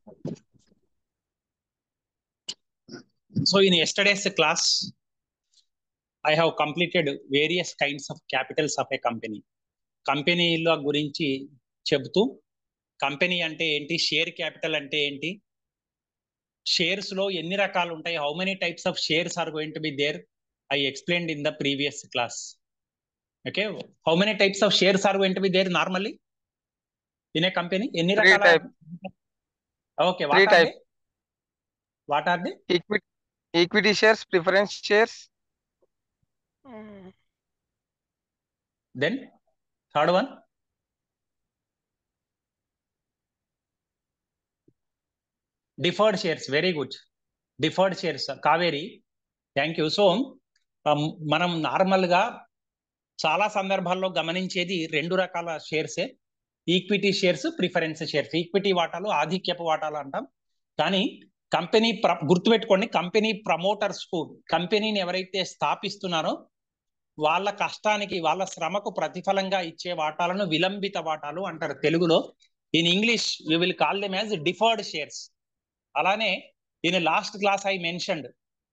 So in yesterday's class, I have completed various kinds of capitals of a company. కంపెనీల గురించి చెబుతూ company అంటే ఏంటి షేర్ క్యాపిటల్ అంటే ఏంటి షేర్స్ లో ఎన్ని రకాలు ఉంటాయి how many types of shares are going to be there I explained in the previous class okay how many types of shares are going to be there normally in a company ఎన్ని Three రకాల type. Okay Three what are type. They what are they equity equity shares preference shares then third one deferred shares very good deferred shares Kaveri thank you so మనం నార్మల్గా చాలా సందర్భాల్లో గమనించేది రెండు రకాల షేర్సే equity shares preference shares equity వాటాలు ఆధిక్యపు వాటాలు అంటాం కానీ కంపెనీ ప్ర గుర్తుపెట్టుకోండి కంపెనీ ప్రమోటర్స్ కు కంపెనీని ఎవరైతే స్థాపిస్తున్నారో వాళ్ళ కష్టానికి వాళ్ళ శ్రమకు ప్రతిఫలంగా ఇచ్చే వాటాలను విలంబిత వాటాలు అంటారు తెలుగులో in English you will call them as deferred shares అలానే in last class I mentioned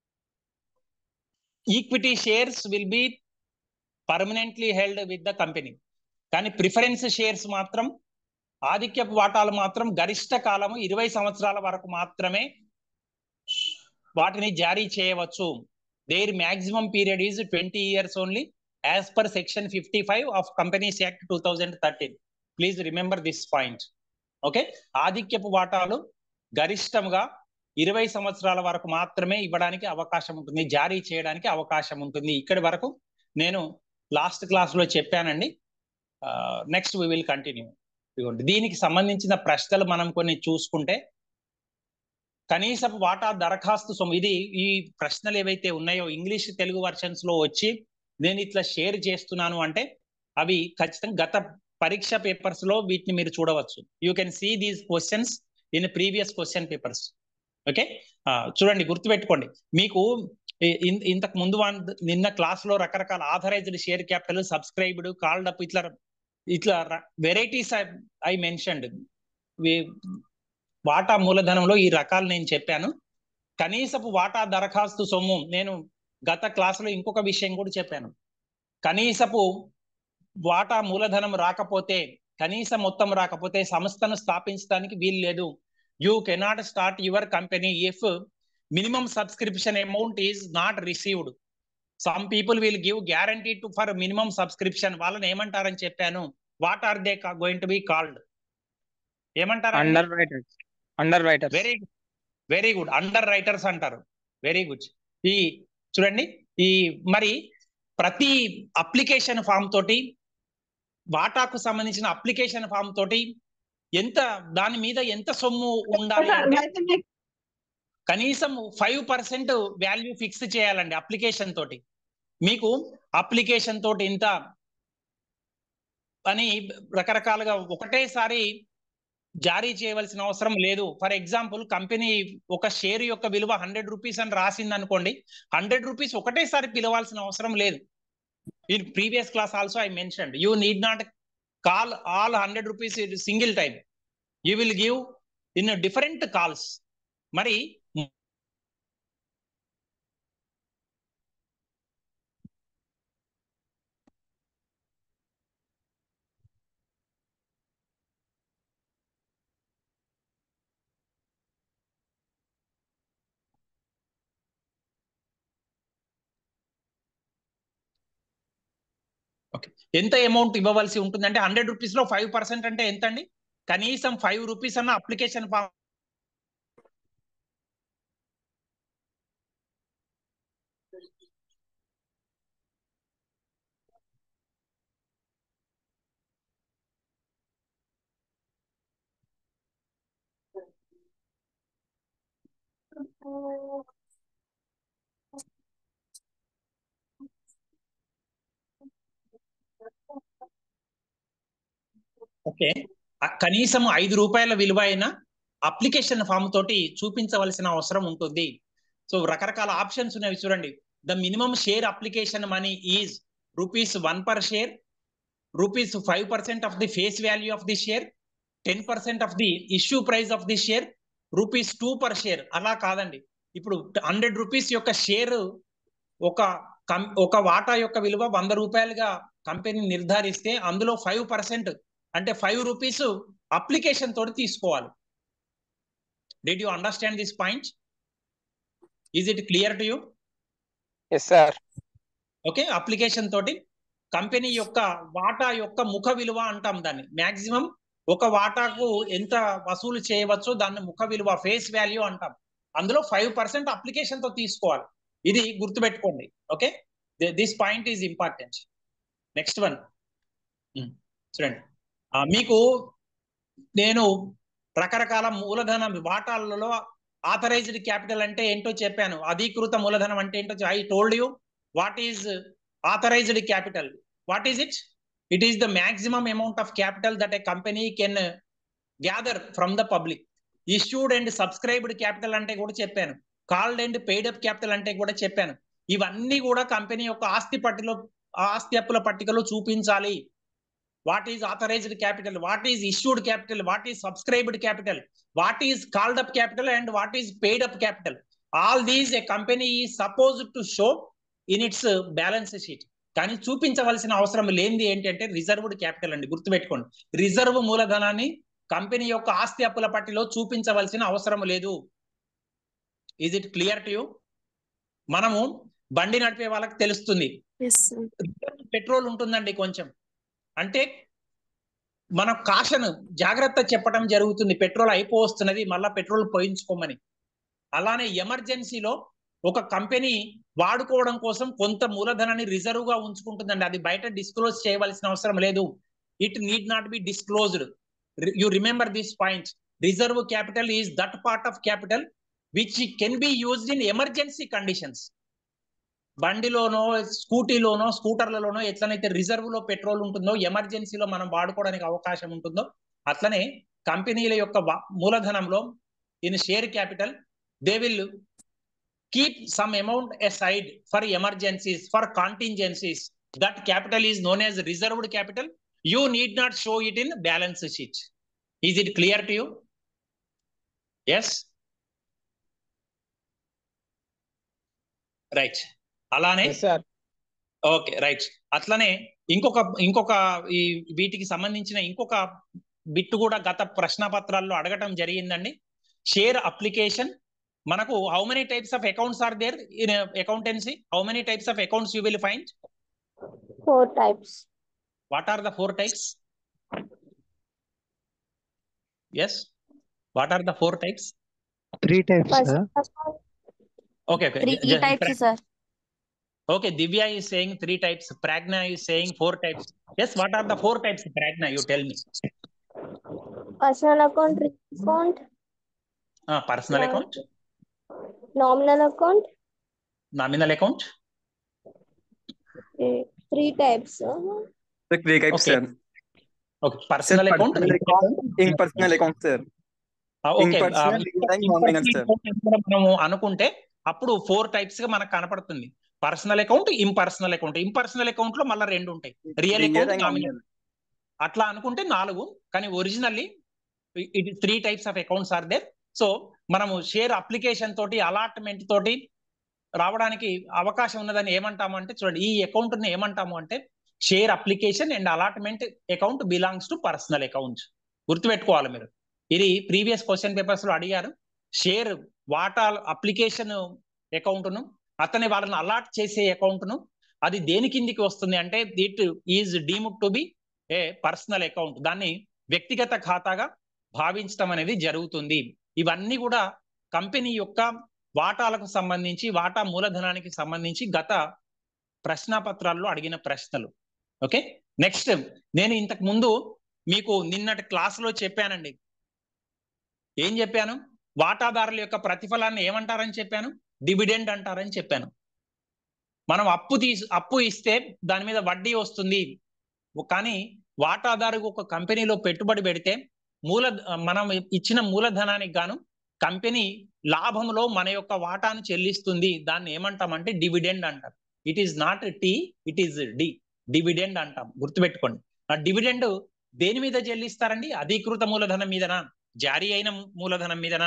equity shares will be permanently held with the company కానీ ప్రిఫరెన్స్ షేర్స్ మాత్రం ఆధిక్యపు వాటాలు మాత్రం గరిష్ట కాలము ఇరవై సంవత్సరాల వరకు మాత్రమే వాటిని జారీ చేయవచ్చు there maximum period is twenty years only as per section fifty five of companies act two thousand thirteen please remember this point okay ఆధిక్యపు వాటాలు గరిష్టంగా ఇరవై సంవత్సరాల వరకు మాత్రమే ఇవ్వడానికి అవకాశం ఉంటుంది జారీ చేయడానికి అవకాశం ఉంటుంది ఇక్కడి వరకు నేను లాస్ట్ క్లాస్ లో చెప్పానండి నెక్స్ట్ వి విల్ కంటిన్యూ ఇదిగోండి దీనికి సంబంధించిన ప్రశ్నలు మనం కొన్ని చూసుకుంటే కనీసపు వాటా దరఖాస్తు సొమ్ము ఇది ఈ ప్రశ్నలు ఏవైతే ఉన్నాయో ఇంగ్లీష్ తెలుగు వర్షన్స్ లో వచ్చి నేను ఇట్లా షేర్ చేస్తున్నాను అంటే అవి ఖచ్చితంగా గత పరీక్ష పేపర్స్ లో వీటిని మీరు చూడవచ్చు you can see these questions in previous question papers okay చూడండి గుర్తుపెట్టుకోండి మీకు ఇ- ఇన్- ఇంతకు ముందు వన్- నిన్న క్లాస్ లో రకరకాల authorised share capital subscribed called up ఇట్లా ఇట్లా వెరైటీస్ ఐ మెన్షన్డ్ వాటా మూలధనంలో ఈ రకాలు నేను చెప్పాను కనీసపు వాటా దరఖాస్తు సొమ్ము నేను గత క్లాసులో ఇంకొక విషయం కూడా చెప్పాను కనీసపు వాటా మూలధనం రాకపోతే కనీస మొత్తం రాకపోతే సంస్థను స్థాపించడానికి వీలు లేదు you cannot start your company if minimum subscription amount is not received some people will give guarantee to for minimum subscription వాళ్ళని ఏమంటారని చెప్పాను what are they going to be called ఏమంటారు under writers under writers very good very good underwriters అంటారు very good ఈ చూడండి ఈ మరి ప్రతి అప్లికేషన్ ఫామ్ తోటి వాటాకు సంబంధించిన అప్లికేషన్ ఫామ్ తోటి ఎంత దాని మీద ఎంత సొమ్ము ఉండాలి అంటే కనీసం ఫైవ్ పర్సెంట్ వాల్యూ ఫిక్స్ చేయాలండి అప్లికేషన్ తోటి మీకు అప్లికేషన్ తోటి ఇంత అని రకరకాలుగా ఒకటేసారి జారీ చేయవలసిన అవసరం లేదు ఫర్ ఎగ్జాంపుల్ కంపెనీ ఒక షేర్ యొక్క విలువ హండ్రెడ్ రూపీస్ అని రాసింది అనుకోండి హండ్రెడ్ రూపీస్ ఒకటేసారి పిలవాల్సిన అవసరం లేదు in previous class also I mention you need not call all hundred rupees single time you will give in different calls మరి ఓకే ఎంత అమౌంట్ ఇవ్వవలసి ఉంటుంది అంటే హండ్రెడ్ రూపీస్ లో ఫైవ్ పర్సెంట్ అంటే ఎంత అండి కనీసం ఫైవ్ రూపీస్ అన్న అప్లికేషన్ ఫామ్ ఓకే ఆ కనీసం ఐదు రూపాయల విలువ అయిన అప్లికేషన్ ఫామ్ తోటి చూపించవలసిన అవసరం ఉంటుంది సో రకరకాల ఆప్షన్స్ ఉన్నాయి చూడండి the minimum share application money is rupees one per share rupees five percent of the face value of the share ten percent of the issue price of the share rupees two per share అలా కాదండి ఇప్పుడు hundred rupees యొక్క share ఒక కం- ఒక వాటా యొక్క విలువ వంద రూపాయలుగా కంపెనీ నిర్ధారిస్తే అందులో ఫైవ్ పర్సెంట్ అంటే ఫైవ్ రూపీస్ అప్లికేషన్ తోటి తీసుకోవాలి did you understand this point is it clear to you yes sir okay application తోటి కంపెనీ యొక్క వాటా యొక్క ముఖ విలువ అంటాం దాన్ని మాక్సిమం ఒక వాటాకు ఎంత వసూలు చేయవచ్చో దాన్ని ముఖ విలువ ఫేస్ వాల్యూ అంటాం అందులో ఫైవ్ పర్సెంట్ అప్లికేషన్ తో తీసుకోవాలి ఇది గుర్తుపెట్టుకోండి okay this point is important next one చూడండి ఆ, మీకు నేను రకరకాల మూలధన వాటాలలో ఆథరైజ్డ్ క్యాపిటల్ అంటే ఏంటో చెప్పాను అధీకృత మూలధనం అంటే ఏంటో I told you what is authorized capital what is it it is the maximum amount of capital that a company can uh, gather from the public issued and subscribed capital అంటే కూడా చెప్పాను called and paid up capital అంటే కూడా చెప్పాను ఇవన్నీ కూడా company యొక్క ఆస్తి పట్టిలో ఆస్తి అప్పుల పట్టికలో చూపించాలి what is authorised capital what is issued capital what is subscribed capital what is called up capital and what is paid up capital all these a company ఈ suppose to show in its balance sheet కానీ చూపించవలసిన అవసరం లేనిది ఏంటంటే reserved capital అండి గుర్తుపెట్టుకోండి reserve మూలధనాన్ని company యొక్క ఆస్తి అప్పుల పట్టిలో చూపించవలసిన అవసరం లేదు is it clear to you మనము బండి నడిపే వాళ్ళకి తెలుస్తుంది ఎస్ సార్ పెట్రోల్ ఉంటుందండి కొంచెం అంటే మన కాషన్ జాగ్రత్త చెప్పడం జరుగుతుంది పెట్రోల్ అయిపోవస్తున్నది మళ్ళా పెట్రోల్ పోయించుకోమని అలానే ఎమర్జెన్సీలో ఒక కంపెనీ వాడుకోవడం కోసం కొంత మూలధనాన్ని రిజర్వ్ గా ఉంచుకుంటుందండి అది బయట డిస్క్లోజ్ చేయవలసిన అవసరం లేదు it need not be disclosed you remember this point reserve capital is that part of capital which can be used in emergency conditions బండిలోనో స్కూటీలోనో స్కూటర్లలోనో ఎట్లనైతే రిజర్వ్ లో పెట్రోల్ ఉంటుందో ఎమర్జెన్సీలో మనం వాడుకోవడానికి అవకాశం ఉంటుందో అట్లనే కంపెనీల యొక్క వా- మూలధనంలో in share capital they will keep some amount aside for emergencies for contingencies that capital is known as reserved capital you need not show it in balance sheet is it clear to you yes right అలానే yes sir okay right అట్లనే ఇంకొక ఇంకొక ఈ వీటికి సంబంధించిన ఇంకొక bit కూడా గత ప్రశ్న పత్రాల్లో అడగటం జరిగిందండి షేర్ అప్లికేషన్ మనకు how many types of accounts are there in accountancy how many types of accounts you will find four types what are the four types yes what are the four types three types first okay okay three types sir Okay, Divya is saying three types. Pragna is saying four types. Yes, what are the four types? Pragna, you tell me. Personal account account Uh, personal Yeah. account, nominal account nominal account. Three types Three types, Okay. sir. Okay, personal Sir, account. personal account, impersonal account, sir. Ah, okay, impersonal uh, and nominal, sir. impersonal account కూడా మనము అనుకుంటే అప్పుడు four types గా మనకు కనపడుతుంది personal account impersonal account impersonal account లో మళ్ళీ రెండు ఉంటాయి real Real account and nominal nominal. అట్లా అనుకుంటే నాలుగు కానీ ఒరిజినల్లీ ఇది three types of accounts are there so మనము షేర్ అప్లికేషన్ తోటి అలాట్మెంట్ తోటి రావడానికి అవకాశం ఉన్నదని ఏమంటాము అంటే చూడండి ఈ అకౌంట్ ని ఏమంటాము అంటే share application and allotment account belongs to personal account గుర్తుపెట్టుకోవాలి మీరు ఇది ప్రీవియస్ క్వశ్చన్ పేపర్స్ లో అడిగారు షేర్ వాటా అప్లికేషన్ అకౌంట్ ను అతని వాళ్ళని అలాట్ చేసే అకౌంట్ ను అది దేని కిందికి వస్తుంది అంటే it is deemed to be a personal account దాన్ని వ్యక్తిగత ఖాతాగా భావించడం అనేది జరుగుతుంది ఇవన్నీ కూడా కంపెనీ యొక్క వాటాలకు సంబంధించి వాటా మూలధనానికి సంబంధించి గత ప్రశ్నాపత్రాల్లో అడిగిన ప్రశ్నలు ఓకే నెక్స్ట్ నేను ఇంతకు ముందు మీకు నిన్నటి క్లాస్ లో చెప్పానండి ఏం చెప్పాను వాటాదారుల యొక్క ప్రతిఫలాన్ని ఏమంటారని చెప్పాను డివిడెండ్ అంటారని చెప్పాను మనం అప్పు తీసి అప్పు ఇస్తే దాని మీద వడ్డీ వస్తుంది కానీ వాటాదారుకు ఒక కంపెనీలో పెట్టుబడి పెడితే మూల మనం ఇచ్చిన మూలధనానికి గాను కంపెనీ లాభంలో మన యొక్క వాటాను చెల్లిస్తుంది దాన్ని ఏమంటామంటే డివిడెండ్ అంటారు it is not T it is D dividend అంటాం గుర్తుపెట్టుకోండి ఆ డివిడెండ్ దేని మీద చెల్లిస్తారండి అధీకృత మూలధనం మీదనా జారీ అయిన మూలధనం మీదనా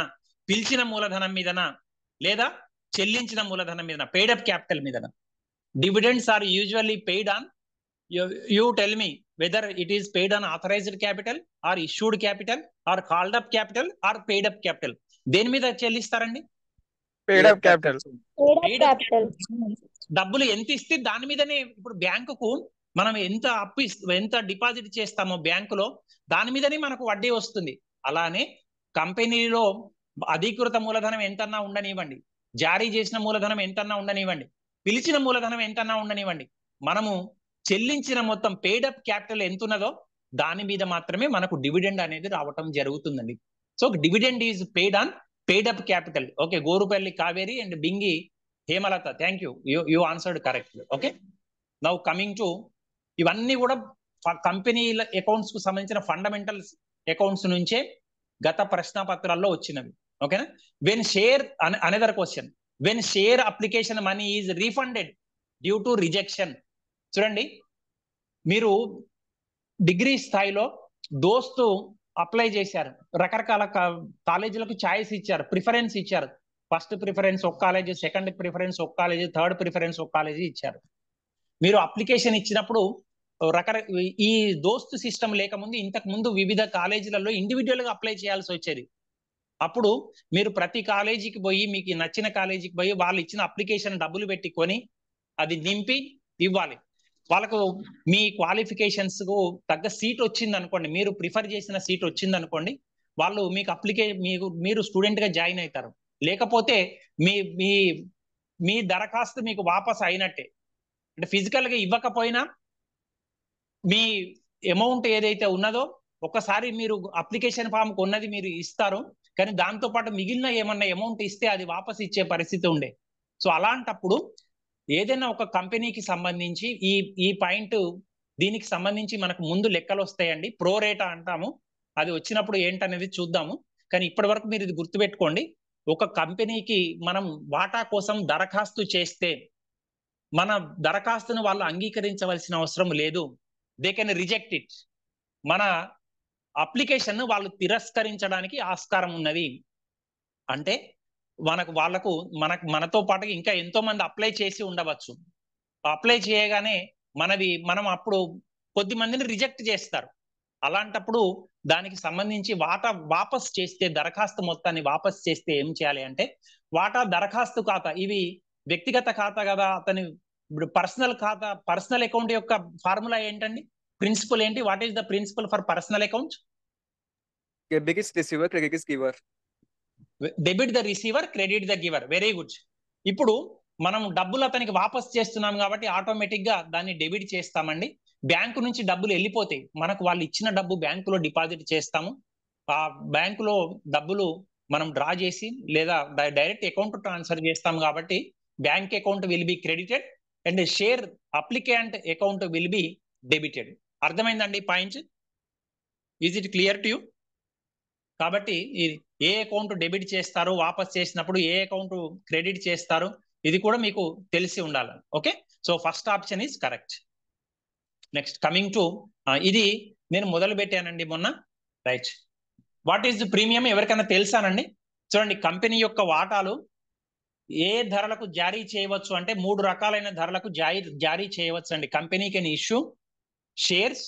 పిలిచిన మూలధనం మీదన లేదా చెల్లించిన మూలధనం మీదన పెయిడ్ అప్ క్యాపిటల్ మీదన dividends are usually paid on you tell me whether it is paid on authorised capital or issued capital or called up capital or paid up capital దేని మీద చెల్లిస్తారండి paid up capital. paid up Paid up capital. డబ్బులు ఎంత ఇస్తే దాని మీదనే ఇప్పుడు బ్యాంకుకు మనం ఎంత అప్పు ఇస్- ఎంత డిపాజిట్ చేస్తామో బ్యాంకులో దాని మీదనే మనకు వడ్డీ వస్తుంది అలానే కంపెనీలో అధీకృత మూలధనం ఎంతన్నా ఉండనివ్వండి జారీ చేసిన మూలధనం ఎంతన్నా ఉండనివ్వండి పిలిచిన మూలధనం ఎంతన్నా ఉండనివ్వండి మనము చెల్లించిన మొత్తం పెయిడ్ అప్ క్యాపిటల్ ఎంత ఉన్నదో దాని మీద మాత్రమే మనకు డివిడెండ్ అనేది రావటం జరుగుతుందండి so dividend is paid on paid up capital okay Gorupalli Kaveri and Bingi Hemalatha thank you you you answered correct okay now coming to ఇవన్నీ కూడా కంపెనీల అకౌంట్స్ కు సంబంధించిన ఫండమెంటల్ అకౌంట్స్ నుంచే గత ప్రశ్న పత్రాల్లో వచ్చినవి ఓకేనా when share another question when share application money is refunded due to rejection చూడండి మీరు డిగ్రీ స్థాయిలో దోస్తు అప్లై చేశారు రకరకాల కా- కాలేజీలకు ఛాయిస్ ఇచ్చారు ప్రిఫరెన్స్ ఇచ్చారు ఫస్ట్ ప్రిఫరెన్స్ ఒక కాలేజీ సెకండ్ ప్రిఫరెన్స్ ఒక కాలేజీ థర్డ్ ప్రిఫరెన్స్ ఒక కాలేజీ ఇచ్చారు మీరు అప్లికేషన్ ఇచ్చినప్పుడు రకర ఈ దోస్తు సిస్టమ్ లేకముందు ఇంతకు ముందు వివిధ కాలేజీలలో ఇండివిజువల్ గా అప్లై చేయాల్సి వచ్చేది అప్పుడు మీరు ప్రతి కాలేజీకి పోయి మీకు నచ్చిన కాలేజీకి పోయి వాళ్ళు ఇచ్చిన అప్లికేషన్ డబ్బులు పెట్టి కొని అది నింపి ఇవ్వాలి వాళ్ళకు మీ క్వాలిఫికేషన్స్ కు తగ్గ సీట్ వచ్చింది అనుకోండి మీరు ప్రిఫర్ చేసిన సీట్ వచ్చింది అనుకోండి వాళ్ళు మీకు అప్లికే మీకు మీరు స్టూడెంట్ గా జాయిన్ అవుతారు లేకపోతే మీ మీ మీ దరఖాస్తు మీకు వాపస్ అయినట్టే అంటే ఫిజికల్ గా ఇవ్వకపోయినా మీ అమౌంట్ ఏదైతే ఉన్నదో ఒకసారి మీరు అప్లికేషన్ ఫామ్ కొన్నది మీరు ఇస్తారు కానీ దాంతో పాటు మిగిలిన ఏమన్నా అమౌంట్ ఇస్తే అది వాపస్ ఇచ్చే పరిస్థితి ఉండే సో అలాంటప్పుడు ఏదైనా ఒక కంపెనీకి సంబంధించి ఈ ఈ పాయింట్ దీనికి సంబంధించి మనకు ముందు లెక్కలు వస్తాయండి ప్రో రేటా అంటాము అది వచ్చినప్పుడు ఏంటనేది చూద్దాము కానీ ఇప్పటి వరకు మీరు ఇది గుర్తుపెట్టుకోండి ఒక కంపెనీకి మనం వాటా కోసం దరఖాస్తు చేస్తే మన దరఖాస్తును వాళ్ళు అంగీకరించవలసిన అవసరం లేదు దే కెన్ రిజెక్ట్ ఇట్ మన అప్లికేషన్ వాళ్ళు తిరస్కరించడానికి ఆస్కారం ఉన్నది అంటే మనకు వాళ్ళకు మనకు మనతో పాటు ఇంకా ఎంతో మంది అప్లై చేసి ఉండవచ్చు అప్లై చేయగానే మనది మనం అప్పుడు కొద్ది మందిని రిజెక్ట్ చేస్తారు అలాంటప్పుడు దానికి సంబంధించి వాటా వాపస్ చేస్తే దరఖాస్తు మొత్తాన్ని వాపస్ చేస్తే ఏం చేయాలి అంటే వాటా దరఖాస్తు ఖాతా ఇవి వ్యక్తిగత ఖాతా కదా అతని ఇప్పుడు పర్సనల్ ఖాతా పర్సనల్ అకౌంట్ యొక్క ఫార్ములా ఏంటండి ప్రిన్సిపల్ ఏంటి what is the principle for personal account Debit is receiver, credit is giver. Debit the receiver credit the giver very good ఇప్పుడు మనం డబ్బులు అతనికి వాపస్ చేస్తున్నాం కాబట్టి ఆటోమేటిక్ గా దాన్ని డెబిట్ చేస్తామండి బ్యాంకు నుంచి డబ్బులు వెళ్ళిపోతాయి మనకు వాళ్ళు ఇచ్చిన డబ్బు బ్యాంకులో డిపాజిట్ చేస్తాము ఆ బ్యాంకులో డబ్బులు మనం డ్రా చేసి లేదా డైరెక్ట్ అకౌంట్ ట్రాన్స్ఫర్ చేస్తాం కాబట్టి bank account will be credited and share applicant account will be debited అర్థమైందండి point is it clear to you కాబట్టి ఇది ఏ అకౌంట్ డెబిట్ చేస్తారు వాపస్ చేసినప్పుడు ఏ అకౌంట్ క్రెడిట్ చేస్తారు ఇది కూడా మీకు తెలిసి ఉండాలి okay so first option is correct next coming to ఇది నేను మొదలు పెట్టానండి మొన్న రైట్ వాట్ ఈస్ ప్రీమియం ఎవరికైనా తెలుసానండి చూడండి కంపెనీ యొక్క వాటాలు ఏ ధరలకు జారీ చేయవచ్చు అంటే మూడు రకాలైన ధరలకు జారీ జారీ చేయవచ్చు అండి company can issue shares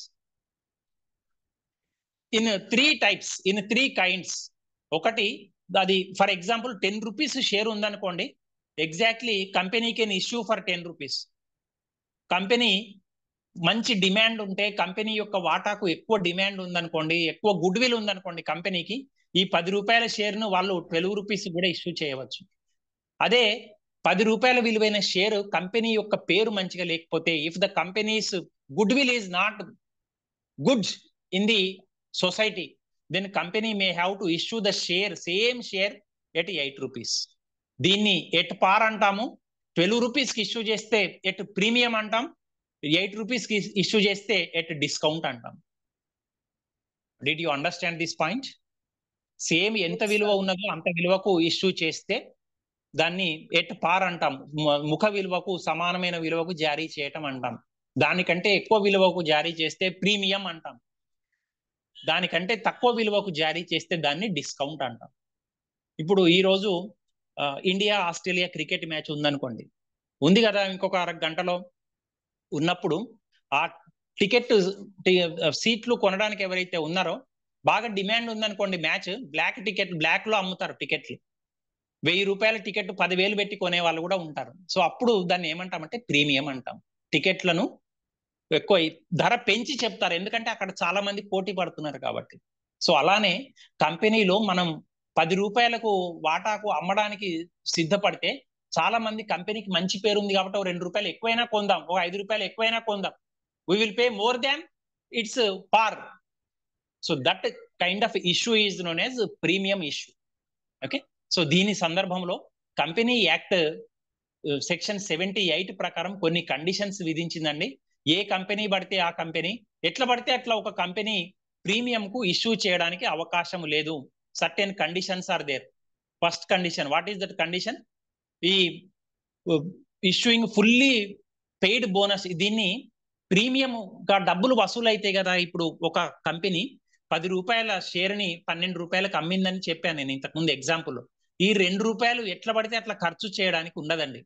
in three types in three kinds ఒకటి అది for example ten rupees share ఉందనుకోండి exactly company can issue for ten rupees company మంచి డిమాండ్ ఉంటే కంపెనీ యొక్క వాటాకు ఎక్కువ డిమాండ్ ఉందనుకోండి ఎక్కువ గుడ్ విల్ ఉందనుకోండి కంపెనీకి ఈ పది రూపాయల షేర్ను వాళ్ళు ట్వెల్వ్ రూపీస్ కూడా ఇష్యూ చేయవచ్చు అదే పది రూపాయల విలువైన షేర్ కంపెనీ యొక్క పేరు మంచిగా లేకపోతే if the company's goodwill is not good in the society then company may have to issue the share same share at eight rupees దీన్ని ఎట్ పార్ అంటాము ట్వెల్వ్ రూపీస్ కి ఇష్యూ చేస్తే at premium అంటాం eight rupees కి issue చేస్తే at discount అంటాం did you understand this point same ఎంత విలువ ఉన్నదో అంత విలువకు ఇష్యూ చేస్తే దాన్ని ఎట్ పార్ అంటాం ము- ముఖ విలువకు సమానమైన విలువకు జారీ చేయటం అంటాం దానికంటే ఎక్కువ విలువకు జారీ చేస్తే ప్రీమియం అంటాం దానికంటే తక్కువ విలువకు జారీ చేస్తే దాన్ని డిస్కౌంట్ అంటాం ఇప్పుడు ఈ రోజు ఆ, ఇండియా ఆస్ట్రేలియా క్రికెట్ మ్యాచ్ ఉందనుకోండి ఉంది కదా ఇంకొక అర గంటలో ఉన్నప్పుడు ఆ టికెట్ సీట్లు కొనడానికి ఎవరైతే ఉన్నారో బాగా డిమాండ్ ఉందనుకోండి మ్యాచ్ బ్లాక్ టికెట్ బ్లాక్ లో అమ్ముతారు టికెట్లు వెయ్యి రూపాయల టికెట్ పదివేలు పెట్టి కొనే వాళ్ళు కూడా ఉంటారు సో అప్పుడు దాన్ని ఏమంటామంటే ప్రీమియం అంటాం టికెట్లను ఎక్కువ ధర పెంచి చెప్తారు ఎందుకంటే అక్కడ చాలా మంది పోటీ పడుతున్నారు కాబట్టి సో అలానే కంపెనీలో మనం పది రూపాయలకు వాటాకు అమ్మడానికి సిద్ధపడితే చాలా మంది కంపెనీకి మంచి పేరు ఉంది కాబట్టి ఒక రెండు రూపాయలు ఎక్కువైనా కొందాం ఒక ఐదు రూపాయలు ఎక్కువైనా కొందాం we will pay more than its par so that kind of issue is known as premium issue okay so దీని సందర్భంలో company act section seventy eight ప్రకారం కొన్ని కండిషన్స్ విధించిందండి ఏ కంపెనీ పడితే ఆ కంపెనీ ఎట్లా పడితే అట్లా ఒక కంపెనీ ప్రీమియం కు ఇష్యూ చేయడానికి అవకాశం లేదు certain conditions are there first condition what is that condition ఈ ఇష్యూయింగ్ ఫుల్లీ పెయిడ్ బోనస్ దీన్ని ప్రీమియం గా డబ్బులు వసూలు అయితే కదా ఇప్పుడు ఒక కంపెనీ పది రూపాయల షేర్ ని పన్నెండు రూపాయలకు అమ్మిందని చెప్పాను నేను ఇంతకుముందు ఎగ్జాంపుల్ ఈ రెండు రూపాయలు ఎట్లా పడితే అట్లా ఖర్చు చేయడానికి ఉండదండి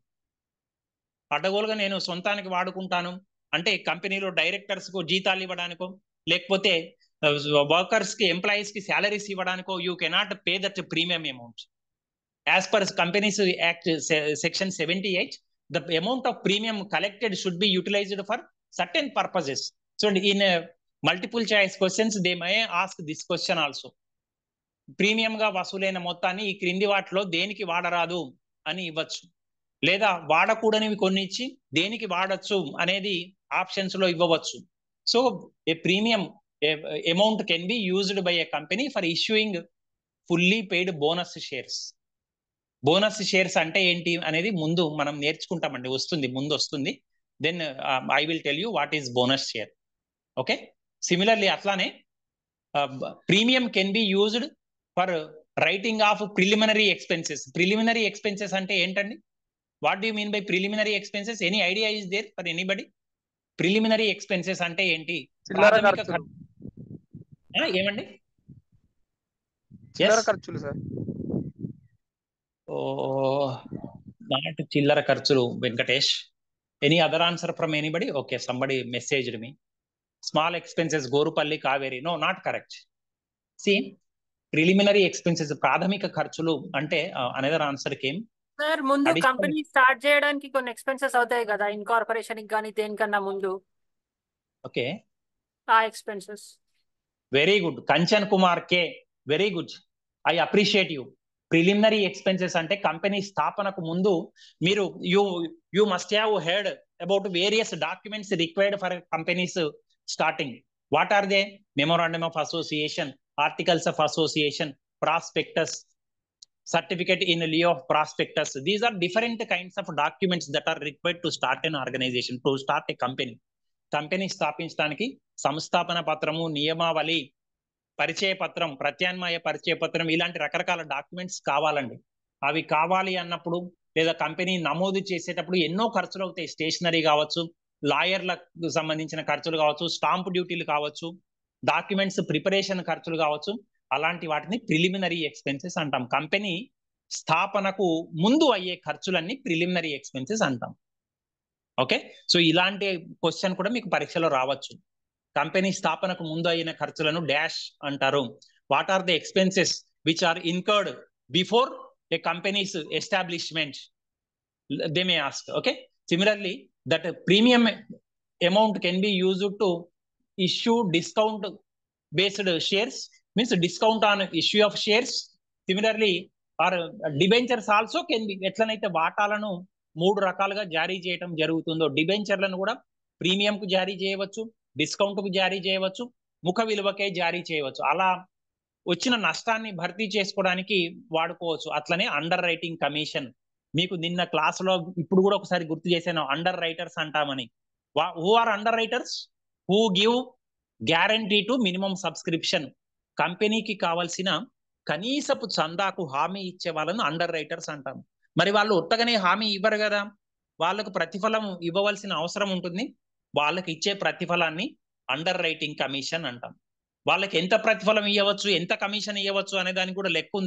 అడ్డగోలుగా నేను సొంతానికి వాడుకుంటాను అంటే కంపెనీలో డైరెక్టర్స్ కు జీతాలు ఇవ్వడానికో లేకపోతే వర్కర్స్ కి ఎంప్లాయీస్ కి శాలరీస్ ఇవ్వడానికో you cannot pay that premium amount as per companies act section seventy eight the amount of premium collected should be utilised for certain purposes చూడండి in multiple choice questions they may ask this question also premium గా వసూలైన మొత్తాన్ని ఈ క్రింది వాటిలో దేనికి వాడరాదు అని ఇవ్వచ్చు లేదా వాడకూడనివి కొన్ని ఇచ్చి దేనికి వాడచ్చు అనేది ఆప్షన్స్ లో ఇవ్వవచ్చు so a premium amount can be used by a company for issuing fully paid bonus shares bonus shares అంటే ఏంటి అనేది ముందు మనం నేర్చుకుంటామండి వస్తుంది ముందు వస్తుంది then I will tell you what is bonus share okay similarly అట్లానే premium can be used for writing off preliminary expenses preliminary expenses అంటే ఏంటండి what do mean by preliminary expenses any idea is there for anybody preliminary expenses అంటే ఏంటి చిల్లర ప్రాథమిక ఖర్చులు ఆ, ఏమండి చిల్లర Yes. ఖర్చులు సార్ ఓ నాట్ చిల్లర ఖర్చులు Venkatesh any other answer from anybody okay somebody message me small expenses Gorupalli Kaveri no not correct see preliminary expenses ప్రాథమిక ఖర్చులు అంటే అనదర్ ఆన్సర్ కేమ్ సార్ ముందు Additional- కంపెనీ స్టార్ట్ చేయడానికి కొన్ని ఎక్స్పెన్సెస్ అవుతాయి కదా ఇన్కార్పొరేషన్ కి కానీ దేనికన్నా ముందు ఓకే ఆ expenses very good Kanchan Kumar K very good I appreciate you preliminary expenses అంటే కంపెనీ స్థాపనకు ముందు మీరు you you must have heard about various documents required for company's starting what are they memorandum of association articles of association prospectus certificate in lieu of prospectus these are different kinds of documents that are required to start an organization to start a company company స్థాపించడానికి సంస్థాపన పత్రము నియమావళి పరిచయ పత్రం ప్రత్యామ్నాయ పరిచయ పత్రం ఇలాంటి రకరకాల డాక్యుమెంట్స్ కావాలండి అవి కావాలి అన్నప్పుడు లేదా కంపెనీ నమోదు చేసేటప్పుడు ఎన్నో ఖర్చులు అవుతాయి స్టేషనరీ కావచ్చు లాయర్లకు సంబంధించిన ఖర్చులు కావచ్చు స్టాంప్ డ్యూటీలు కావచ్చు డాక్యుమెంట్స్ ప్రిపరేషన్ ఖర్చులు కావచ్చు అలాంటి వాటిని ప్రిలిమినరీ ఎక్స్పెన్సెస్ అంటాం కంపెనీ స్థాపనకు ముందు అయ్యే ఖర్చులన్నీ ప్రిలిమినరీ ఎక్స్పెన్సెస్ అంటాం ఓకే సో ఇలాంటి క్వశ్చన్ కూడా మీకు పరీక్షలో రావచ్చు కంపెనీ స్థాపనకు ముందు అయిన ఖర్చులను డాష్ అంటారు what are the expenses which are incurred before a company's establishment they may ask okay similarly that premium amount can be used to issue discount based shares means discount on issue of shares similarly or debentures also can be ఎట్లనైతే వాటాలను మూడు రకాలుగా జారీ చేయడం జరుగుతుందో డిబెంచర్లను కూడా premium కు జారీ చేయవచ్చు డిస్కౌంట్ కు జారీ చేయవచ్చు ముఖ విలువకే జారీ చేయవచ్చు అలా వచ్చిన నష్టాన్ని భర్తీ చేసుకోవడానికి వాడుకోవచ్చు అట్లనే అండర్ రైటింగ్ కమిషన్ మీకు నిన్న క్లాసులో ఇప్పుడు కూడా ఒకసారి గుర్తు చేశాను అండర్ రైటర్స్ అంటామని who are underwriters who give guarantee to minimum subscription కంపెనీకి కావాల్సిన కనీసపు చందాకు హామీ ఇచ్చే వాళ్ళను అండర్ రైటర్స్ అంటాం మరి వాళ్ళు ఒట్టగానే హామీ ఇవ్వరు కదా వాళ్ళకు ప్రతిఫలం ఇవ్వవలసిన అవసరం ఉంటుంది వాళ్ళకి ఇచ్చే ప్రతిఫలాన్ని అండర్ రైటింగ్ కమిషన్ అంటాం వాళ్ళకి ఎంత ప్రతిఫలం ఇవ్వచ్చు ఎంత కమిషన్ ఇవ్వచ్చు అనే దానికి కూడా లెక్క ఉంది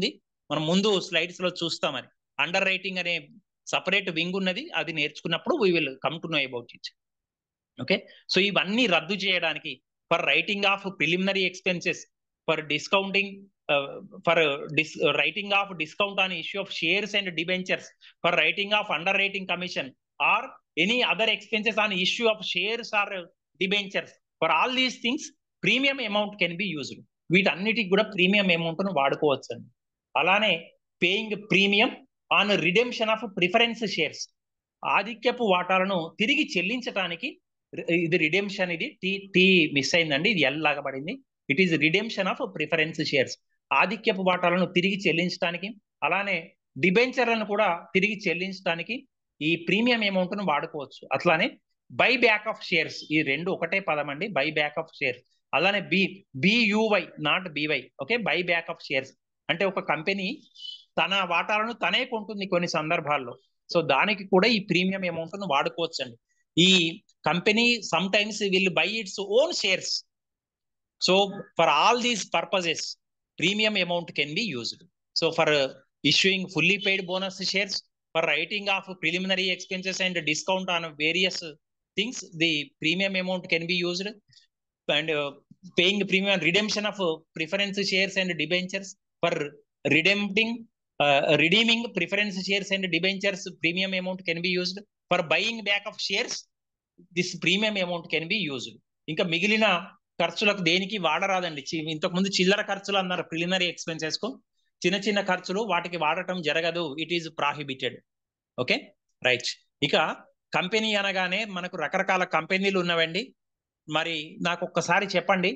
మనం ముందు స్లైడ్స్ లో చూస్తాం మరి అండర్ రైటింగ్ అనే సపరేట్ వింగ్ ఉన్నది అది నేర్చుకున్నప్పుడు we will come to know about it okay so ఇవన్నీ రద్దు చేయడానికి for writing off preliminary expenses for discounting for dis writing off discount on issue of shares and debentures for writing off underwriting commission or any other expenses on issue of shares or debentures for all these things premium amount can be used వీటన్నిటికి కూడా premium amount ను వాడుకోవచ్చు అండి అలానే paying premium on redemption of preference shares ఆధిక్యపు వాటాలను తిరిగి చెల్లించడానికి ఇది రిడెంప్షన్ ఇది టీ టీ మిస్ అయిందండి ఇది ఎల్ లాగా పడింది it is redemption of preference shares ఆధిక్యపు వాటాలను తిరిగి చెల్లించడానికి అలానే డిబెంచర్లను కూడా తిరిగి చెల్లించడానికి ఈ ప్రీమియం అమౌంట్ ను వాడుకోవచ్చు అట్లానే బై బ్యాక్ ఆఫ్ షేర్స్ ఈ రెండు ఒకటే పదం అండి బై బ్యాక్ ఆఫ్ షేర్స్ అలానే B B U Y not B Y okay buy back of shares అంటే ఒక కంపెనీ తన వాటాలను తనే కొంటుంది కొన్ని సందర్భాల్లో సో దానికి కూడా ఈ ప్రీమియం అమౌంట్ ను వాడుకోవచ్చు అండి ఈ company sometimes will buy its own shares so for all these purposes premium amount can be used so for issuing fully paid bonus shares for writing off preliminary expenses and discount on various things the premium amount can be used and paying premium redemption of preference shares and debentures for redempting redeeming preference shares and debentures premium amount can be used for buying back of shares this premium amount can be used ఇంకా మిగిలిన ఖర్చులకు దేనికి వాడరాదండి ఇంతకు ముందు చిల్లర ఖర్చులు అన్నారు preliminary expenses కు చిన్న చిన్న ఖర్చులు వాటికి వాడటం జరగదు it is prohibited okay right ఇక కంపెనీ అనగానే మనకు రకరకాల కంపెనీలు ఉన్నవండి మరి నాకు ఒక్కసారి చెప్పండి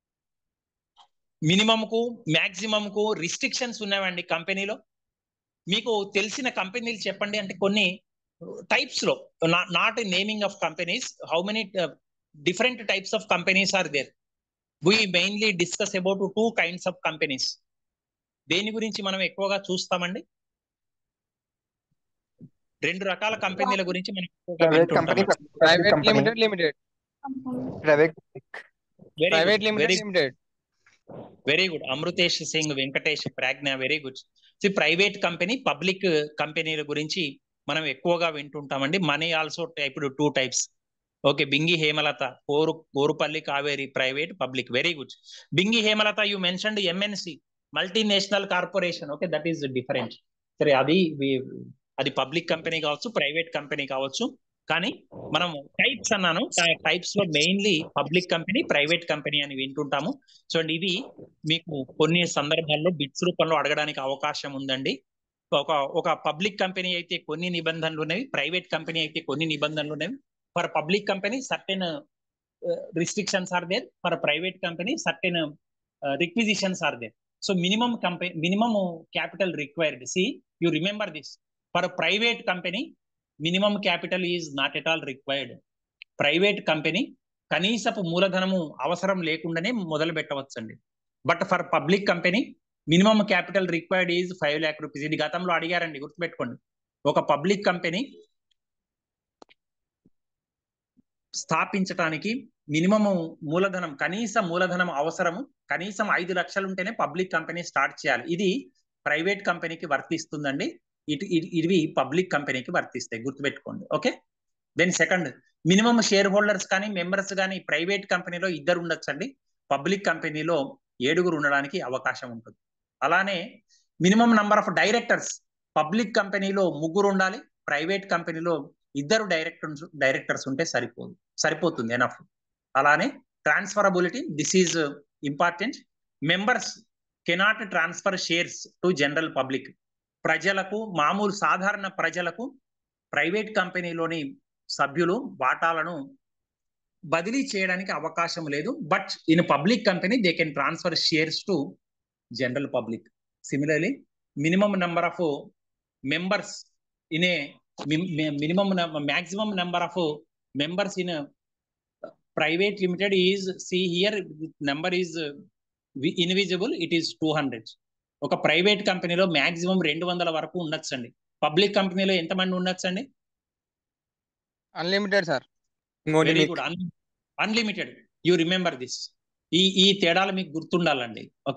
మినిమం కు మాక్సిమం కు రిస్ట్రిక్షన్స్ ఉన్నాయండి కంపెనీలో మీకు తెలిసిన కంపెనీలు చెప్పండి అంటే కొన్ని టైప్స్ లో not naming of companies how many different types of companies are there we mainly discuss about two kinds of companies దేని గురించి మనం ఎక్కువగా చూస్తామండి రెండు రకాల కంపెనీల గురించి మనం ఎక్కువగా ప్రైవేట్ కంపెనీ వింటుంటాం private Private company limited limited. Private very Private good limited very limited. Very good Amritesh Singh Venkatesh Pragna very good so private company public కంపెనీల గురించి మనం ఎక్కువగా వింటుంటామండి మనీ ఆల్సో ఇప్పుడు two types okay Bingi Hemalatha కోరు Korupalli Kaveri private public very good Bingi Hemalatha you mentioned MNC multinational corporation okay that is different సరే అది వి- అది పబ్లిక్ కంపెనీ కావచ్చు ప్రైవేట్ కంపెనీ కావచ్చు కానీ మనం టైప్స్ అన్నాను టైప్స్ లో mainly public company private company అని వింటుంటాము సో అండి ఇవి మీకు కొన్ని సందర్భాల్లో బిట్స్ రూపంలో అడగడానికి అవకాశం ఉందండి ఒక ఒక పబ్లిక్ కంపెనీ అయితే కొన్ని నిబంధనలు ఉన్నవి ప్రైవేట్ కంపెనీ అయితే కొన్ని నిబంధనలు ఉన్నవి for public company certain restrictions are there for private company certain requisitions are there so minimum company minimum capital required see you remember this for private company minimum capital is not at all required private company కనీసపు మూలధనము అవసరం లేకుండానే మొదలు పెట్టవచ్చండి but for public company minimum capital required is five lakh rupees ఇది గతంలో అడిగారండి గుర్తుపెట్టుకోండి ఒక పబ్లిక్ కంపెనీ స్థాపించటానికి మినిమము మూలధనం కనీస మూలధనం అవసరము కనీసం ఐదు లక్షలు ఉంటేనే పబ్లిక్ కంపెనీ స్టార్ట్ చేయాలి ఇది ప్రైవేట్ కంపెనీకి వర్తిస్తుందండి ఇటు ఇ- ఇవి పబ్లిక్ కంపెనీకి వర్తిస్తాయి గుర్తుపెట్టుకోండి okay then second minimum shareholders కానీ మెంబర్స్ కానీ ప్రైవేట్ కంపెనీలో ఇద్దరు ఉండొచ్చండి పబ్లిక్ కంపెనీలో ఏడుగురు ఉండడానికి అవకాశం ఉంటుంది అలానే minimum number of directors public కంపెనీలో ముగ్గురు ఉండాలి ప్రైవేట్ కంపెనీలో ఇద్దరు డైరెక్టర్స్ డైరెక్టర్స్ ఉంటే సరిపోదు సరిపోతుంది ఎనఫ్ అలానే transferability this is important members cannot transfer shares to general public ప్రజలకు మామూలు సాధారణ ప్రజలకు ప్రైవేట్ కంపెనీలోని సభ్యులు వాటాలను బదిలీ చేయడానికి అవకాశం లేదు but in public company they can transfer shares to general public similarly minimum number of members in a minimum maximum number of members in private limited is see here number is invisible it is two hundred ఒక private కంపెనీలో మాక్సిమం రెండు వందల వరకు ఉండొచ్చండి public కంపెనీలో ఎంతమంది ఉండొచ్చండి Unlimited, sir. ఇంకో very limit. Good unlimited you remember this ఈ ఈ తేడాలు మీకు గుర్తుండాలండి ఓకే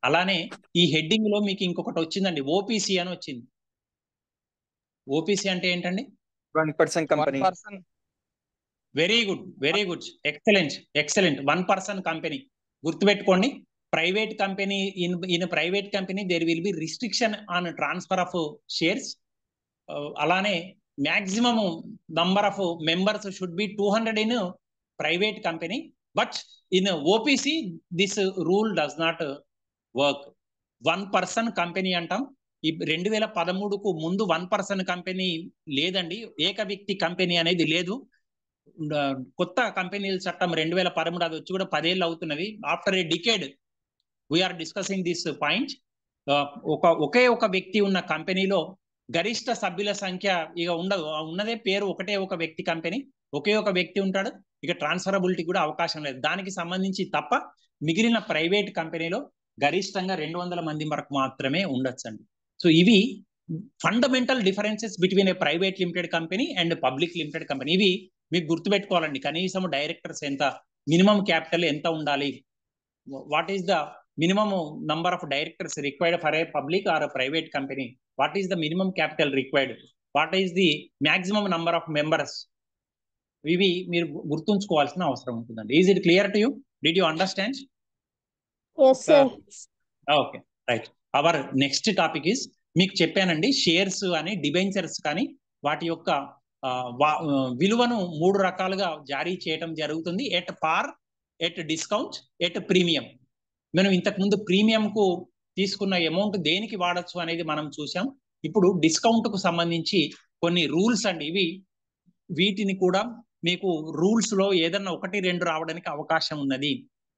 అలానే ఈ హెడ్డింగ్ లో మీకు ఇంకొకటి వచ్చిందండి ఓపీసీ అని వచ్చింది ఓపీసీ అంటే ఏంటండి one person company person very good very good excellent excellent one person company గుర్తుపెట్టుకోండి private company in in private company there will be restriction on transfer of shares అలానే maximum number of members should be two hundred in private company but in OPC this rule does not work one person company అంటాం ఈ రెండు వేల పదమూడుకు ముందు one person company లేదండి ఏక వ్యక్తి company అనేది లేదు ఆ, కొత్త కంపెనీల చట్టం రెండు వేల పదమూడు అది వచ్చి కూడా పదేళ్ళు అవుతున్నది after a decade we are discussing this point ఒక ఒకే ఒక వ్యక్తి ఉన్న కంపెనీలో గరిష్ట సభ్యుల సంఖ్య ఇక ఉండదు ఆ ఉన్నదే పేరు ఒకటే ఒక వ్యక్తి కంపెనీ ఒకే ఒక వ్యక్తి ఉంటాడు ఇక ట్రాన్స్ఫరబిలిటీ కూడా అవకాశం లేదు దానికి సంబంధించి తప్ప మిగిలిన ప్రైవేట్ కంపెనీలో గరిష్టంగా రెండు వందల మంది వరకు మాత్రమే ఉండొచ్చండి సో ఇవి fundamental differences between a private limited company and public limited company ఇవి మీకు గుర్తుపెట్టుకోవాలండి కనీసం డైరెక్టర్స్ ఎంత మినిమం క్యాపిటల్ ఎంత ఉండాలి what is the minimum number of directors required for a public or private company what is the minimum capital required what is the maximum number of members ఇవి మీరు గుర్తుంచుకోవాల్సిన అవసరం ఉంటుందండి is it clear to you did you understand yes sir okay right our next topic is మీకు చెప్పానండి shares అని debentures కానీ వాటి యొక్క ఆ, వా- ఆ, విలువను మూడు రకాలుగా జారీ చేయటం జరుగుతుంది ఎట్ పార్ ఎట్ డిస్కౌంట్ ఎట్ ప్రీమియం మనం ఇంతకు ముందు ప్రీమియం కు తీసుకున్న అమౌంట్ దేనికి వాడచ్చు అనేది మనం చూసాం ఇప్పుడు డిస్కౌంట్ కు సంబంధించి కొన్ని రూల్స్ అండి ఇవి వీటిని కూడా మీకు రూల్స్ లో ఏదన్నా ఒకటి రెండు రావడానికి అవకాశం ఉన్నది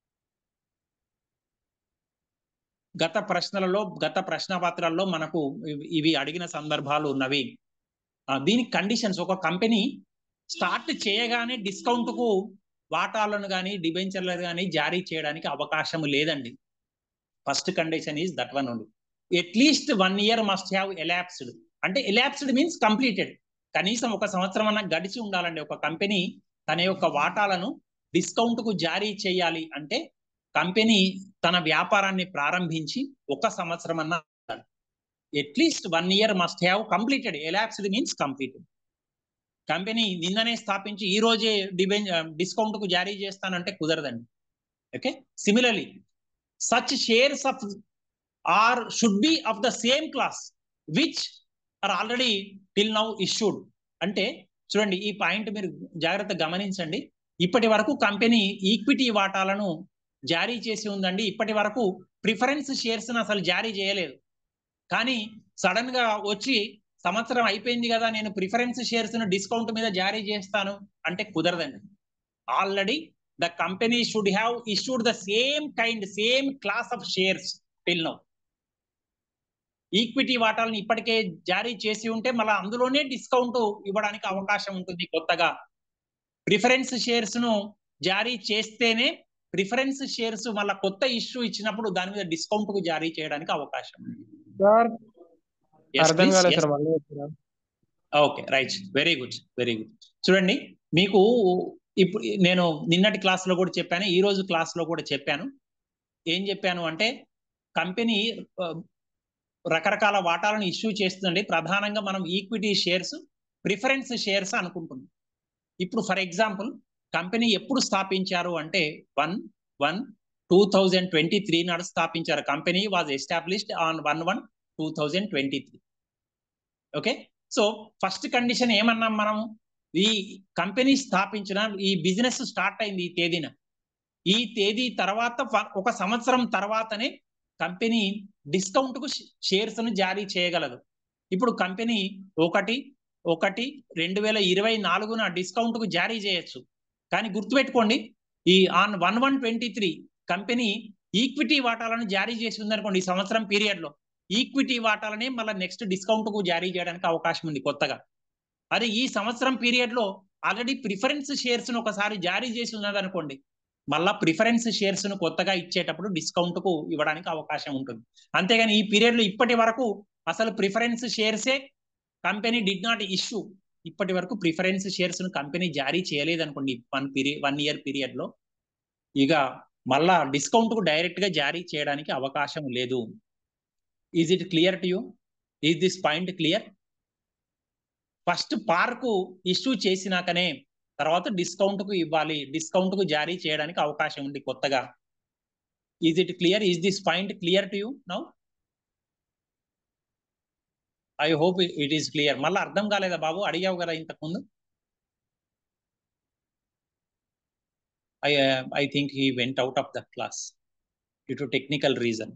గత ప్రశ్నలలో గత ప్రశ్నపత్రాల్లో మనకు ఇవి- ఇవి అడిగిన సందర్భాలు ఉన్నవి ఆ, దీనికి కండిషన్స్ ఒక కంపెనీ స్టార్ట్ చేయగానే డిస్కౌంట్ కు వాటాలను కానీ డిబెంచర్లను కానీ జారీ చేయడానికి అవకాశం లేదండి first condition is that one only at least one year must have elapsed అంటే ఎలాప్స్డ్ మీన్స్ కంప్లీటెడ్ కనీసం ఒక సంవత్సరం అన్న గడిచి ఉండాలండి ఒక కంపెనీ తన యొక్క వాటాలను డిస్కౌంట్ కు జారీ చేయాలి అంటే కంపెనీ తన వ్యాపారాన్ని ప్రారంభించి ఒక సంవత్సరం అన్న at least one year must have completed elapsed means completed company నిన్ననే స్థాపించి ఈ రోజే డిబెన్ డిస్కౌంట్ కు జారీ చేస్తానంటే కుదరదండి okay similarly such shares of are should be of the same class which are already till now issued అంటే చూడండి ఈ పాయింట్ మీరు జాగ్రత్త గమనించండి ఇప్పటి వరకు కంపెనీ ఈక్విటీ వాటాలను జారీ చేసి ఉందండి ఇప్పటి వరకు ప్రిఫరెన్స్ షేర్స్ అసలు జారీ చేయలేదు కానీ సడన్ గా వచ్చి సంవత్సరం అయిపోయింది కదా నేను ప్రిఫరెన్స్ షేర్స్ ను డిస్కౌంట్ మీద జారీ చేస్తాను అంటే కుదరదండి already the company should have issued the same kind same class of shares till now equity వాటాలను ఇప్పటికే జారీ చేసి ఉంటే మళ్ళీ అందులోనే డిస్కౌంట్ ఇవ్వడానికి అవకాశం ఉంటుంది కొత్తగా ప్రిఫరెన్స్ షేర్స్ ను జారీ చేస్తేనే ప్రిఫరెన్స్ షేర్స్ మళ్ళీ కొత్త ఇష్యూ ఇచ్చినప్పుడు దాని మీద డిస్కౌంట్ కు జారీ చేయడానికి అవకాశం ఉంది సార్ Yes, అర్థం please. కాలేదు Yes. సార్ మళ్ళీ చెప్తారా? Okay right very good very good చూడండి మీకు ఇప్పుడు నేను నిన్నటి క్లాస్ లో కూడా చెప్పాను ఈ రోజు క్లాస్ లో కూడా చెప్పాను ఏం చెప్పాను అంటే కంపెనీ ఆ, రకరకాల వాటాలను ఇష్యూ చేస్తుందండి ప్రధానంగా మనం ఈక్విటీ షేర్స్ ప్రిఫరెన్స్ షేర్స్ అనుకుంటున్నాం ఇప్పుడు ఫర్ ఎగ్జాంపుల్ కంపెనీ ఎప్పుడు స్థాపించారు అంటే one one two thousand twenty three నాడు స్థాపించారు company was established on one one two thousand twenty three okay so first condition ఏమన్నాం మనం ఈ కంపెనీ స్థాపించిన ఈ బిజినెస్ స్టార్ట్ అయింది ఈ తేదీన ఈ తేదీ తర్వాత ఫ- ఒక సంవత్సరం తర్వాతనే కంపెనీ డిస్కౌంట్ కు షేర్స్ ను జారీ చేయగలదు ఇప్పుడు కంపెనీ ఒకటి ఒకటి రెండు వేల ఇరవై నాలుగున డిస్కౌంట్ కు జారీ చేయొచ్చు కానీ గుర్తుపెట్టుకోండి ఈ on one one twenty three company equity వాటాలను జారీ చేసి ఉందనుకోండి ఈ సంవత్సరం పీరియడ్ లో ఈక్విటీ వాటాలని మళ్ళీ నెక్స్ట్ డిస్కౌంట్ కు జారీ చేయడానికి అవకాశం ఉంది కొత్తగా అదే ఈ సంవత్సరం పీరియడ్ లో ఆల్రెడీ ప్రిఫరెన్స్ షేర్స్ ను ఒకసారి జారీ చేసి ఉన్నది అనుకోండి మళ్ళా ప్రిఫరెన్స్ షేర్స్ ను కొత్తగా ఇచ్చేటప్పుడు డిస్కౌంట్ కు ఇవ్వడానికి అవకాశం ఉంటుంది అంతేగాని ఈ పీరియడ్ లో ఇప్పటి వరకు అసలు ప్రిఫరెన్స్ షేర్సే కంపెనీ డిడ్ నాట్ ఇష్యూ ఇప్పటి వరకు ప్రిఫరెన్స్ షేర్స్ ను కంపెనీ జారీ చేయలేదు అనుకోండి one period one year period లో ఇక మళ్ళా డిస్కౌంట్ కు డైరెక్ట్ గా జారీ చేయడానికి అవకాశం లేదు is it clear to you is this point clear first పార్కు ఇష్యూ చేసినాకనే తర్వాత డిస్కౌంట్ కు ఇవ్వాలి డిస్కౌంట్ కు జారీ చేయడానికి అవకాశం ఉంది కొత్తగా is it clear is this point clear to you now I hope it is clear మళ్ళీ అర్థం కాలేదా బాబు అడిగావు కదా ఇంతకు ముందు I I think he went out of the class due to technical reason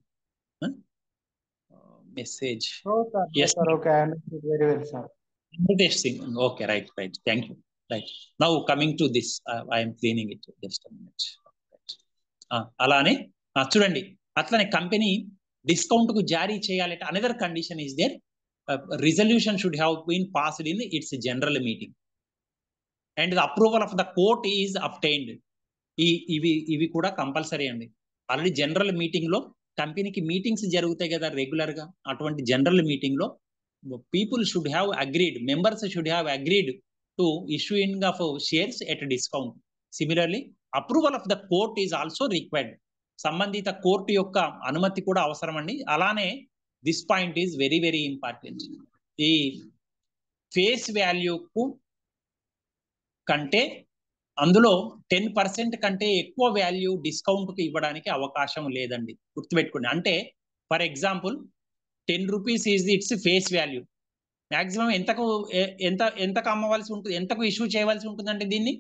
message No, sir. No, Yes. sir. Okay, I understood very well, sir. Interesting. Okay, right, right. Thank you. Right. Now coming to this, uh, I am cleaning it just a minute. Right. Ah, అలానే ah, చూడండి అట్లనే company discount కు జారీ చేయాలంటే another condition is there resolution should have been passed in its general meeting and the approval of the court is obtained ఈ ఇవి ఇవి కూడా కంపల్సరీ అండి ఆల్రెడీ జనరల్ మీటింగ్ లో కంపెనీకి మీటింగ్స్ జరుగుతాయి కదా రెగ్యులర్ గా అటువంటి జనరల్ మీటింగ్ లో people should have agreed, members should have agreed to issuing of shares at a discount. Similarly, approval of the court is also required. సంబంధిత కోర్టు యొక్క అనుమతి కూడా అవసరం అండి అలానే this point is very very important ఈ ఫేస్ వాల్యూకు కంటే అందులో టెన్ పర్సెంట్ కంటే ఎక్కువ వాల్యూ డిస్కౌంట్ కు ఇవ్వడానికి అవకాశం లేదండి గుర్తుపెట్టుకోండి అంటే for example ten rupees is its face value maximum ఎంతకు ఎ- ఎంత ఎంతకు అమ్మవలసి ఉంటుంది ఎంతకు ఇష్యూ చేయవలసి ఉంటుందంటే దీన్ని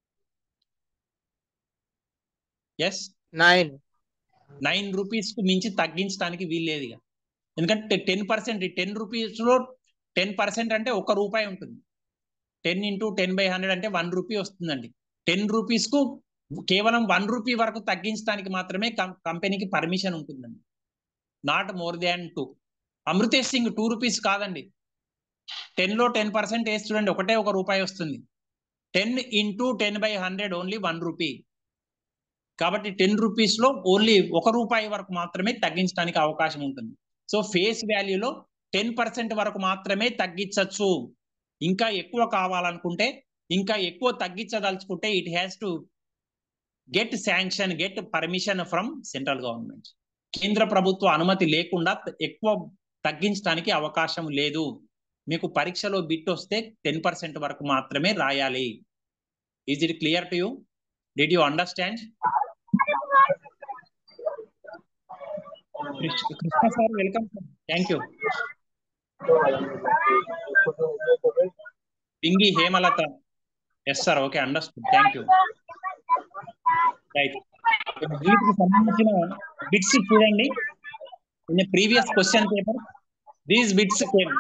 ఎస్ nine, నైన్ రూపీస్ కు మించి తగ్గించడానికి వీల్లేదు ఇక ఎందుకంటే టెన్ పర్సెంట్ టెన్ రూపీస్ లో టెన్ పర్సెంట్ అంటే ఒక రూపాయి ఉంటుంది ten into ten by hundred అంటే వన్ రూపీ వస్తుందండి టెన్ రూపీస్ కు కేవలం వన్ రూపీ వరకు తగ్గించడానికి మాత్రమే కంపెనీకి పర్మిషన్ ఉంటుందండి not more than two Amritesh Singh two rupees కాదండి టెన్ లో టెన్ పర్సెంట్ వేసి చూడండి ఒకటే ఒక రూపాయి వస్తుంది ten into ten by hundred only one rupee కాబట్టి టెన్ రూపీస్ లో ఓన్లీ ఒక రూపాయి వరకు మాత్రమే తగ్గించడానికి అవకాశం ఉంటుంది సో ఫేస్ వాల్యూలో టెన్ పర్సెంట్ వరకు మాత్రమే తగ్గించవచ్చు ఇంకా ఎక్కువ కావాలనుకుంటే ఇంకా ఎక్కువ తగ్గించదలుచుకుంటే it has to get sanction get permission from central government కేంద్ర ప్రభుత్వ అనుమతి లేకుండా ఎక్కువ తగ్గించడానికి అవకాశం లేదు మీకు పరీక్షలో బిట్ వస్తే టెన్ పర్సెంట్ వరకు మాత్రమే రాయాలి is it clear to you did you understand Krishna sir welcome thank you Pingi Hemalatha yes sir okay understood thank you right వీటికి సంబంధించిన బిట్స్ చూడండి in previous question paper these bits came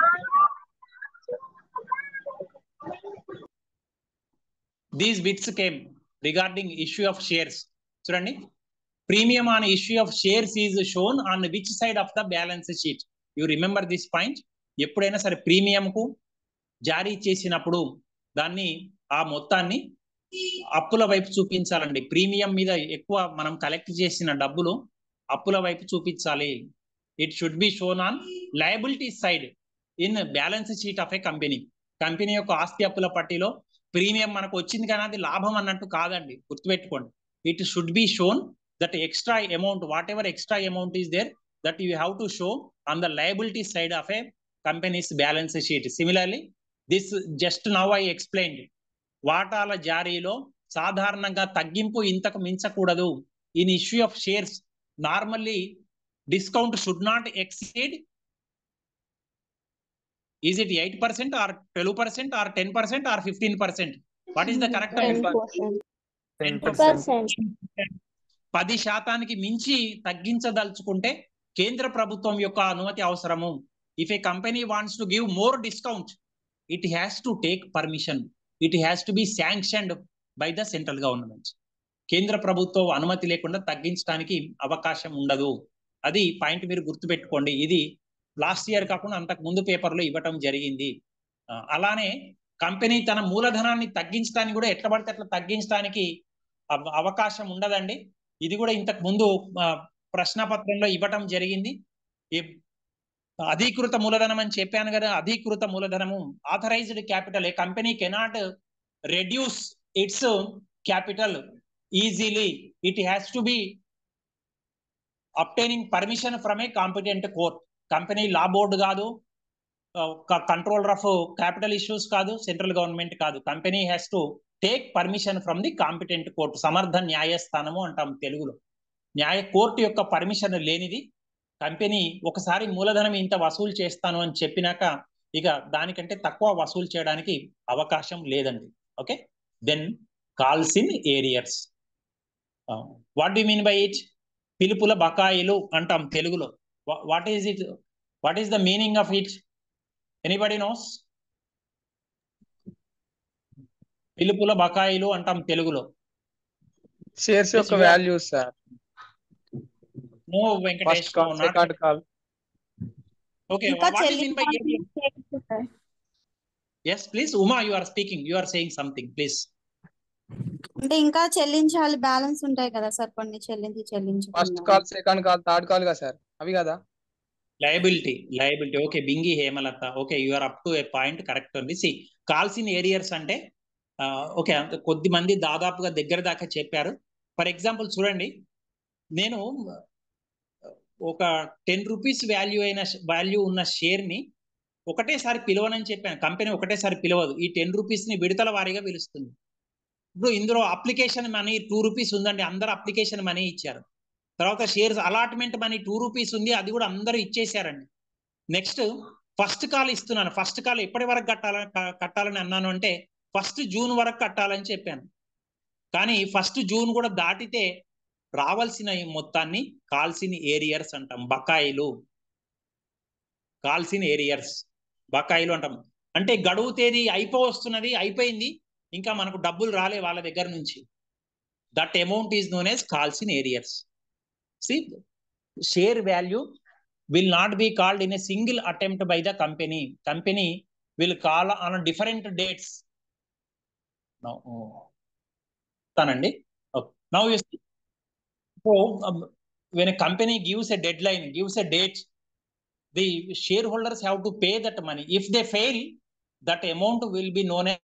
these bits came regarding issue of shares చూడండి premium on issue of shares is shown on which side of the balance sheet you remember this point ఎప్పుడైనా సరే premium కు జారీ చేసినప్పుడు దాన్ని ఆ మొత్తాన్ని అప్పుల వైపు చూపించాలండి ప్రీమియం మీద ఎక్కువ మనం కలెక్ట్ చేసిన డబ్బులు అప్పుల వైపు చూపించాలి it should be shown on liability side in balance sheet of a company company యొక్క ఆస్తి అప్పుల పట్టిలో ప్రీమియం మనకు వచ్చింది కానీ అది లాభం అన్నట్టు కాదండి గుర్తుపెట్టుకోండి it should be shown that extra amount whatever extra amount is there that you have to show on the liability side of a company's balance sheet similarly this just now I explained వాటాల జారీలో సాధారణంగా తగ్గింపు ఇంతకు మించకూడదు in issue of shares normally discount should not exceed is it eight percent or twelve percent or ten percent or fifteen percent what is the correct Ten percent. ten Percent. పది శాతానికి మించి తగ్గించదలుచుకుంటే కేంద్ర ప్రభుత్వం యొక్క అనుమతి అవసరము if a company wants to give more discount it has to take permission it has to be sanctioned by the central government కేంద్ర ప్రభుత్వం అనుమతి లేకుండా తగ్గించడానికి అవకాశం ఉండదు అది పాయింట్ మీరు గుర్తుపెట్టుకోండి ఇది లాస్ట్ ఇయర్ కాకుండా అంతకు ముందు పేపర్లో ఇవ్వటం జరిగింది ఆ, అలానే కంపెనీ తన మూలధనాన్ని తగ్గించడానికి కూడా ఎట్లా పడితే అట్లా తగ్గించడానికి అవ- అవకాశం ఉండదండి ఇది కూడా ఇంతకు ముందు ఆ, ప్రశ్నపత్రంలో ఇవ్వటం జరిగింది ఈ అధీకృత మూలధనం అని చెప్పాను కదా అధీకృత మూలధనము authorised capital a company cannot reduce its capital easily. It has to be obtaining permission from a competent court. Company law board కాదు కంట్రోలర్ ఆఫ్ క్యాపిటల్ ఇష్యూస్ కాదు సెంట్రల్ గవర్నమెంట్ కాదు company has to take permission from the competent court సమర్థ న్యాయస్థానము అంటాం తెలుగులో న్యాయ court యొక్క permission లేనిది కంపెనీ ఒకసారి మూలధనం ఇంత వసూలు చేస్తాను అని చెప్పినాక ఇక దానికంటే తక్కువ వసూలు చేయడానికి అవకాశం లేదండి okay then calls in arrears what do mean by it పిలుపుల బకాయిలు అంటాం తెలుగులో what is it what is the meaning of it anybody knows పిలుపుల బకాయిలు అంటాం తెలుగులో షేర్స్ Yes, యొక్క you are- values sir no first Venkatesh call second call okay ఇంకా వాట్ ఈస్ మీన్ బై చెల్లించాల్సిన sir. Yes please Uma you are speaking you are saying something please అంటే ఇంకా చెల్లించాలి బ్యాలెన్స్ ఉంటాయి కదా సార్ కొన్ని చెల్లించి ఫస్ట్ చెల్లించకుండా call second call third call కదా సార్ అవి కదా liability liability okay Bingi Hemalatha okay you are up to a point correct అండి సి కాల్స్ ఇన్ ఏరియర్స్ అంటే ఓకే అంత కొద్ది మంది దాదాపుగా దగ్గర దాకా చెప్పారు ఫర్ ఎగ్జాంపుల్ చూడండి నేను ఒక టెన్ రూపీస్ వాల్యూ అయిన వాల్యూ ఉన్న షేర్ ని ఒకటేసారి పిలవనని చెప్పాను కంపెనీ ఒకటేసారి పిలవదు ఈ టెన్ రూపీస్ ని విడతల వారీగా పిలుస్తుంది ఇప్పుడు ఇందులో అప్లికేషన్ మనీ టూ రూపీస్ ఉందండి అందరు అప్లికేషన్ మనీ ఇచ్చారు తర్వాత shares allotment money two rupees ఉంది అది కూడా అందరూ ఇచ్చేసారండి నెక్స్ట్ ఫస్ట్ కాల్ ఇస్తున్నాను ఫస్ట్ కాల్ ఎప్పటి వరకు కట్టాలని క- కట్టాలని అన్నాను అంటే ఫస్ట్ జూన్ వరకు కట్టాలని చెప్పాను కానీ ఫస్ట్ జూన్ కూడా దాటితే రావాల్సిన ఈ మొత్తాన్ని కాల్సిన ఏరియర్స్ అంటాం బకాయిలు కాల్సిన ఏరియర్స్ బకాయిలు అంటాం అంటే గడువు తేదీ అయిపో వస్తున్నది అయిపోయింది ఇంకా మనకు డబ్బులు రాలే వాళ్ళ దగ్గర నుంచి that amount is known as కాల్సిన arrears see share value will not be called in a single attempt by the company. Company will call on different dates. Now, Tanandi. Okay. Now you see. So, um, when a company gives a deadline, gives a date, the shareholders have to pay that money. If they fail, that amount will be known